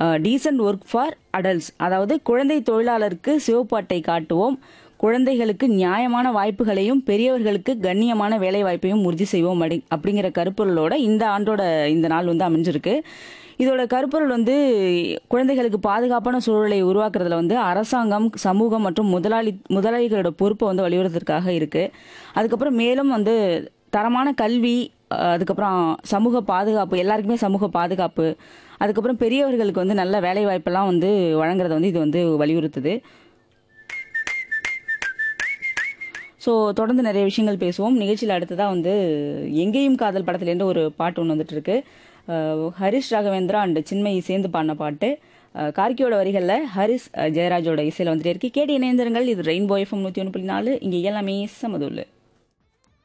descent work for adults அதாவது குழந்தை தொழிலாளருக்கு சிவப்பு அட்டை காட்டுவோம் குழந்தைகளுக்கு நியாயமான வாய்ப்புகளையும் பெரியவர்களுக்கு கண்ணியமான வேலை வாய்ப்பையும் உறுதி செய்வோம் அப்படி அப்படிங்கிற கருப்பொருளோட இந்த ஆண்டோட இந்த நாள் வந்து அமைஞ்சிருக்கு இதோட கருப்பொருள் வந்து குழந்தைகளுக்கு பாதுகாப்பான சூழலை உருவாக்குறதுல வந்து அரசாங்கம் சமூகம் மற்றும் முதலாளி முதலாளிகளோட பொறுப்பை வந்து வலியுறுத்துறதுக்காக இருக்கு அதுக்கப்புறம் மேலும் வந்து தரமான கல்வி அஹ், அதுக்கப்புறம் சமூக பாதுகாப்பு எல்லாருக்குமே சமூக பாதுகாப்பு அதுக்கப்புறம் பெரியவர்களுக்கு வந்து நல்ல வேலை வாய்ப்பெல்லாம் வந்து வழங்குறத வந்து இது வந்து வலியுறுத்துது ஸோ தொடர்ந்து நிறைய விஷயங்கள் பேசுவோம் நிகழ்ச்சியில் அடுத்ததாக வந்து எங்கேயும் காதல் படத்துலேருந்து ஒரு பாட்டு ஒன்று வந்துட்டு இருக்கு அஹ் ஹரிஷ் ராகவேந்திரா அண்ட் சின்மயி சேர்ந்து பாடின பாட்டு அஹ் கார்கியோட வரிகளில் ஹரிஷ் அஹ் ஜெயராஜோட இசையில் வந்துட்டே இருக்கு கேட்டு இணைந்திருங்கள் இது ரெயின்போ எஃப்எம் நூற்றி ஒன்று புள்ளி நாலு இங்கே எல்லாமே சமதுள்ளு